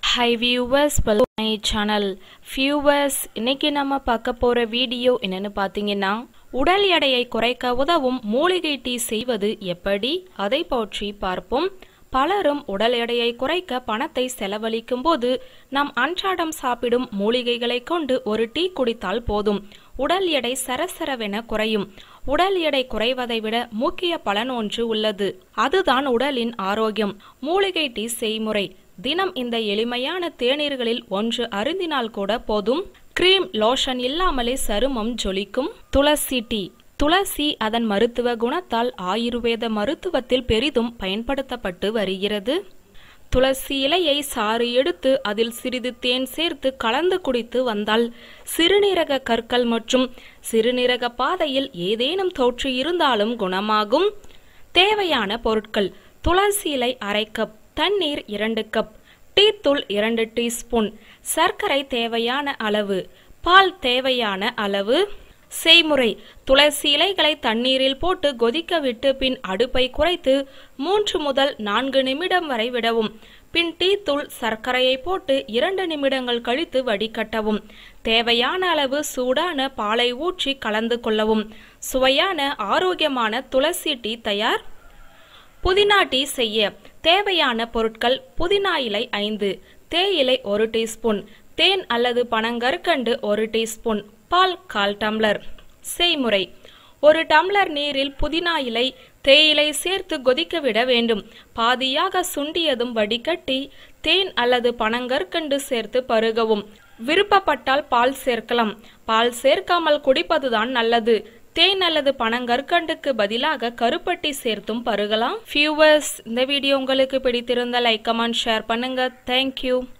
high viewers my channel viewers இன்னைக்கு நம்ம பார்க்க போற வீடியோ என்னன்னு பார்த்தீங்கன்னா உடல் எடையை குறைக்க உதவும் மூலிகை டீ செய்வது எப்படி அதை பற்றி பார்ப்போம் பலரும் உடல் எடையை குறைக்க பணத்தை செலவழிக்கும் போது நாம் அன்றாடம் சாப்பிடும் மூலிகைகளை கொண்டு ஒரு டீ குடித்தால் போதும் உடல் எடை சரசரவென குறையும் உடல் எடை குறைவதை விட முக்கிய பலன் ஒன்று உள்ளது அதுதான் உடலின் ஆரோக்கியம் மூலிகை டீ செய்முறை தினம் இந்த எளிமையான தேநீர்களில் ஒன்று அருந்தினால் கூட போதும் கிரீம் லோஷன் இல்லாமலே சருமம் ஜொலிக்கும் துளசி டீ துளசி அதன் மருத்துவ குணத்தால் ஆயுர்வேத மருத்துவத்தில் பெரிதும் பயன்படுத்தப்பட்டு வருகிறது துளசி இலையை சாறு எடுத்து அதில் சிறிது தேன் சேர்த்து கலந்து குடித்து வந்தால் சிறுநீரக கற்கள் மற்றும் சிறுநீரக பாதையில் ஏதேனும் தொற்று இருந்தாலும் குணமாகும் தேவையான பொருட்கள் துளசி இலை அரை கப் தண்ணீர் இரண்டு கப் டீ தூள் இரண்டு டீஸ்பூன் சர்க்கரை தேவையான அளவு பால் தேவையான அளவு செய்முறை துளசி இலைகளை தண்ணீரில் போட்டு கொதிக்க விட்டு பின் அடுப்பை குறைத்து மூன்று முதல் நான்கு நிமிடம் வரை விடவும் பின் டீ தூள் சர்க்கரையை போட்டு இரண்டு நிமிடங்கள் கழித்து வடிகட்டவும் தேவையான அளவு சூடான பாலை ஊற்றி கலந்து கொள்ளவும் சுவையான ஆரோக்கியமான துளசி டீ தயார் புதினா டீ செய்ய தேவையான பொருட்கள் புதினா இலை ஐந்து தேயிலை ஒரு டீஸ்பூன் தேன் அல்லது பனங்கற்கண்டு ஒரு டீஸ்பூன் பால் கால் டம்ளர் செய்முறை ஒரு டம்ளர் நீரில் புதினா இலை தேயிலை சேர்த்து கொதிக்க விட வேண்டும் பாதியாக சுண்டியதும் வடிகட்டி தேன் அல்லது பனங்கற்கண்டு சேர்த்து பருகவும் விருப்பப்பட்டால் பால் சேர்க்கலாம் பால் சேர்க்காமல் குடிப்பதுதான் நல்லது தேன் அல்லது பனங்கற்கண்டுக்கு பதிலாக கருப்பட்டி சேர்த்தும் பருகலாம் ஃபியூவர்ஸ் இந்த வீடியோ உங்களுக்கு பிடித்திருந்த லைக் கமெண்ட் ஷேர் பண்ணுங்க தேங்க்யூ